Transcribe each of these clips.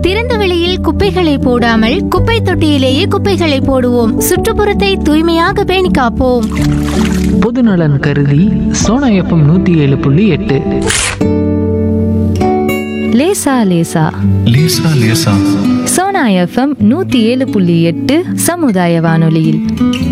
திறந்த வெளியில் குப்பைகளை போடாமல் குப்பை தொட்டியிலேயே குப்பைகளை போடுவோம் சுற்றுப்புறத்தை தூய்மையாக பேணி காப்போம் பொதுநலன் கருதி சோனா எஃப்எம் நூற்றி ஏழு புள்ளி எட்டு லேசா லேசா லேசா லேசா சோனா எஃப்எம் நூத்தி ஏழு புள்ளி எட்டு சமுதாய வானொலியில்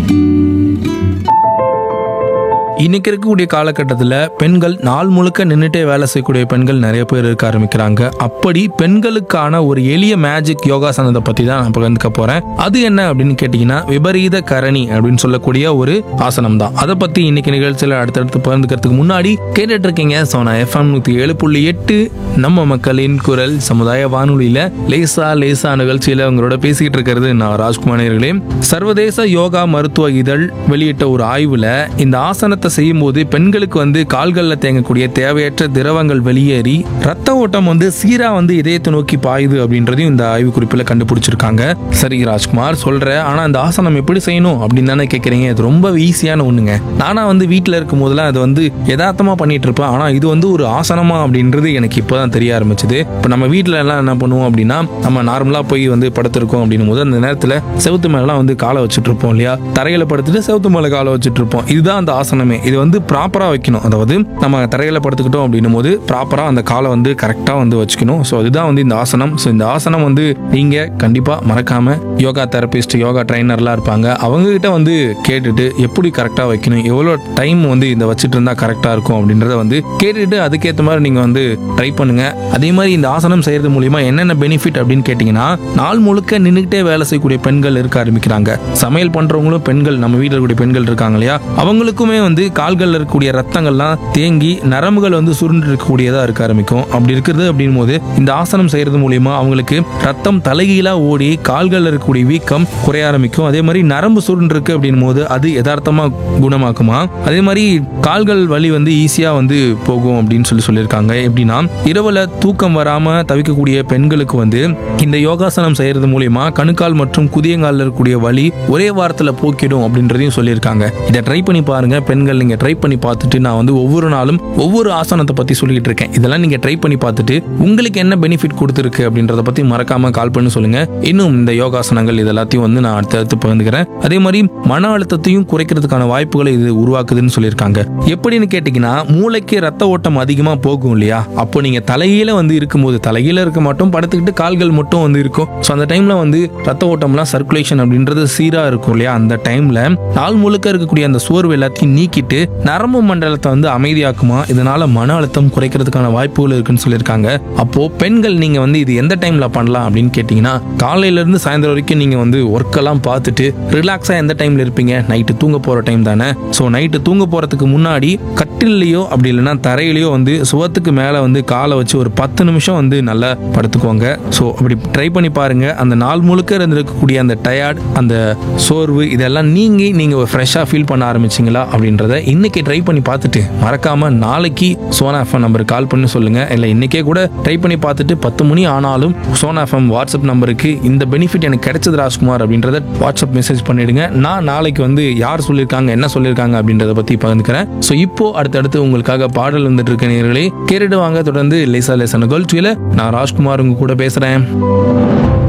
இன்னைக்கு இருக்கக்கூடிய காலகட்டத்தில் பெண்கள் நாள் முழுக்க நின்றுட்டே வேலை செய்யக்கூடிய பெண்கள் நிறைய பேர் இருக்க ஆரம்பிக்கிறாங்க அப்படி பெண்களுக்கான ஒரு எளிய மேஜிக் யோகாசனத்தை பற்றி தான் நான் பகிர்ந்துக்க போகிறேன் அது என்ன அப்படின்னு கேட்டிங்கன்னா விபரீத கரணி அப்படின்னு சொல்லக்கூடிய ஒரு ஆசனம் தான் அதை பற்றி இன்னைக்கு நிகழ்ச்சியில் அடுத்தடுத்து பகிர்ந்துக்கிறதுக்கு முன்னாடி கேட்டுட்டு இருக்கீங்க சோனா எஃப்எம் நூற்றி ஏழு புள்ளி எட்டு நம்ம மக்களின் குரல் சமுதாய வானொலியில் லேசா லேசா நிகழ்ச்சியில் உங்களோட பேசிக்கிட்டு இருக்கிறது நான் ராஜ்குமார் நேயர்களே சர்வதேச யோகா மருத்துவ இதழ் வெளியிட்ட ஒரு ஆய்வுல இந்த ஆசனத்தை செய்யும்போது பெண்களுக்கு வந்து கால்களில் தேங்கக்கூடிய தேவையற்ற திரவங்கள் வெளியேறி ரத்த ஓட்டம் வந்து சீரா வந்து இதயத்தை நோக்கி பாயுது அப்படின்றதையும் இந்த ஆய்வு குறிப்பில் கண்டுபிடிச்சிருக்காங்க சரி ராஜ்குமார் சொல்ற ஆனா இந்த ஆசனம் எப்படி செய்யணும் அப்படின்னு தானே கேட்குறீங்க இது ரொம்ப ஈஸியான ஒண்ணுங்க நானா வந்து வீட்டில் இருக்கும் போதெல்லாம் அது வந்து யதார்த்தமா பண்ணிட்டு இருப்பேன் ஆனா இது வந்து ஒரு ஆசனமா அப்படின்றது எனக்கு இப்போதான் தெரிய ஆரம்பிச்சது இப்போ நம்ம வீட்டில் எல்லாம் என்ன பண்ணுவோம் அப்படின்னா நம்ம நார்மலா போய் வந்து படுத்திருக்கோம் அப்படின்னும் போது அந்த நேரத்தில் செவுத்து மேலாம் வந்து காலை வச்சுட்டு இருப்போம் இல்லையா தரையில படுத்துட்டு செவுத்து மேலே காலை வச்சுட்டு இருப்போம் இதுதான் அந்த ஆசனமே இது வந்து ப்ராப்பரா வைக்கணும் அதாவது நம்ம தரையில படுத்துக்கிட்டோம் அப்படின்னும் போது ப்ராப்பரா அந்த காலை வந்து கரெக்டா வந்து வச்சுக்கணும் ஸோ இதுதான் வந்து இந்த ஆசனம் ஸோ இந்த ஆசனம் வந்து நீங்க கண்டிப்பா மறக்காம யோகா தெரபிஸ்ட் யோகா ட்ரைனர்லாம் இருப்பாங்க அவங்க கிட்ட வந்து கேட்டுட்டு எப்படி கரெக்டா வைக்கணும் எவ்வளோ டைம் வந்து இந்த வச்சுட்டு இருந்தா கரெக்டா இருக்கும் அப்படின்றத வந்து கேட்டுட்டு அதுக்கேற்ற மாதிரி நீங்க வந்து ட்ரை பண்ணுங்க அதே மாதிரி இந்த ஆசனம் செய்யறது மூலியமா என்னென்ன பெனிஃபிட் அப்படின்னு கேட்டிங்கன்னா நாள் முழுக்க நின்றுக்கிட்டே வேலை செய்யக்கூடிய பெண்கள் இருக்க ஆரம்பிக்கிறாங்க சமையல் பண்றவங்களும் பெண்கள் நம்ம வீட்டில் இருக்கக்கூடிய பெண்கள் இருக்காங்க இல்லையா அவங்களுக்குமே வந்து கால்களில் இருக்கக்கூடிய ரத்தங்கள்லாம் தேங்கி நரம்புகள் வந்து சுருண்டு இருக்கக்கூடியதா இருக்க ஆரம்பிக்கும் அப்படி இருக்கிறது அப்படின் போது இந்த ஆசனம் செய்யறது மூலியமா அவங்களுக்கு ரத்தம் தலைகீழா ஓடி கால்களில் இருக்கக்கூடிய வீக்கம் குறைய ஆரம்பிக்கும் அதே மாதிரி நரம்பு சுருண்டு இருக்கு அப்படின் போது அது யதார்த்தமா குணமாக்குமா அதே மாதிரி கால்கள் வலி வந்து ஈஸியா வந்து போகும் அப்படின்னு சொல்லி சொல்லியிருக்காங்க எப்படின்னா இரவுல தூக்கம் வராம தவிக்கக்கூடிய பெண்களுக்கு வந்து இந்த யோகாசனம் செய்யறது மூலியமா கணுக்கால் மற்றும் குதியங்காலில் இருக்கக்கூடிய வலி ஒரே வாரத்துல போக்கிடும் அப்படின்றதையும் சொல்லியிருக்காங்க இதை ட்ரை பண்ணி பாருங்க பெண்கள் நீங்க ட்ரை பண்ணி பார்த்துட்டு நான் வந்து ஒவ்வொரு நாளும் ஒவ்வொரு ஆசனத்தை பத்தி சொல்லிட்டு இருக்கேன் இதெல்லாம் நீங்க ட்ரை பண்ணி பார்த்துட்டு உங்களுக்கு என்ன பெனிஃபிட் கொடுத்துருக்கு அப்படின்றத பத்தி மறக்காம கால் பண்ணி சொல்லுங்க இன்னும் இந்த யோகாசனங்கள் இது எல்லாத்தையும் வந்து நான் அடுத்தடுத்து பகிர்ந்துக்கிறேன் அதே மாதிரி மன அழுத்தத்தையும் குறைக்கிறதுக்கான வாய்ப்புகளை இது உருவாக்குதுன்னு சொல்லியிருக்காங்க எப்படின்னு கேட்டீங்கன்னா மூளைக்கு ரத்த ஓட்டம் அதிகமா போகும் இல்லையா அப்போ நீங்க தலைகீழ வந்து இருக்கும்போது தலைகீழ இருக்க மட்டும் படுத்துக்கிட்டு கால்கள் மட்டும் வந்து இருக்கும் ஸோ அந்த டைம்ல வந்து ரத்த ஓட்டம்லாம் சர்க்குலேஷன் அப்படின்றது சீரா இருக்கும் இல்லையா அந்த டைம்ல நாள் முழுக்க இருக்கக்கூடிய அந்த சோர்வு எல்லாத்தையும் நீக்கிட்டு நரம்பு மண்டலத்தை வந்து அமைதியாக்குமா இதனால மன அழுத்தம் குறைக்கிறதுக்கான வாய்ப்புகள் இருக்குன்னு சொல்லியிருக்காங்க அப்போ பெண்கள் நீங்க வந்து இது எந்த டைம்ல பண்ணலாம் அப்படின்னு கேட்டீங்கன்னா காலையில இருந்து சாயந்தரம் வரைக்கும் நீங்க வந்து ஒர்க் எல்லாம் பார்த்துட்டு ரிலாக்ஸா எந்த டைம்ல இருப்பீங்க நைட்டு தூங்க போற டைம் தானே ஸோ நைட்டு தூங்க போறதுக்கு முன்னாடி கட்டில்லையோ அப்படி இல்லைன்னா தரையிலையோ வந்து சுவத்துக்கு மேல வந்து காலை வச்சு ஒரு பத்து நிமிஷம் வந்து நல்லா படுத்துக்கோங்க ஸோ அப்படி ட்ரை பண்ணி பாருங்க அந்த நாள் முழுக்க இருந்திருக்கக்கூடிய அந்த டயர்ட் அந்த சோர்வு இதெல்லாம் நீங்கி நீங்க ஃப்ரெஷ்ஷாக ஃபீல் பண்ண ஆரம்பிச்சிங்களா அப்படின்றத இன்னைக்கு ட்ரை பண்ணி பார்த்துட்டு மறக்காம நாளைக்கு சோனா எஃப்எம் நம்பருக்கு கால் பண்ணி சொல்லுங்க இல்லை இன்னைக்கே கூட ட்ரை பண்ணி பார்த்துட்டு பத்து மணி ஆனாலும் சோனா எஃப்எம் வாட்ஸ்அப் நம்பருக்கு இந்த பெனிஃபிட் எனக்கு கிடைச்சது ராஜ்குமார் அப்படின்றத வாட்ஸ்அப் மெசேஜ் பண்ணிடுங்க நான் நாளைக்கு வந்து யார் சொல்லியிருக்காங்க என்ன சொல்லியிருக்காங்க அப்படின்றத பத்தி பகிர்ந்துக்கிறேன் ஸோ இப்போ அடுத்தடுத்து உங்களுக்காக பாடல் வந்துட்டு இருக்க நேர்களே கேட்டுட்டு வாங்க தொடர்ந்து லேசா லேசான கோல்ட்வியில் நான் ராஜ்குமார் உங்க கூட பேசுறேன்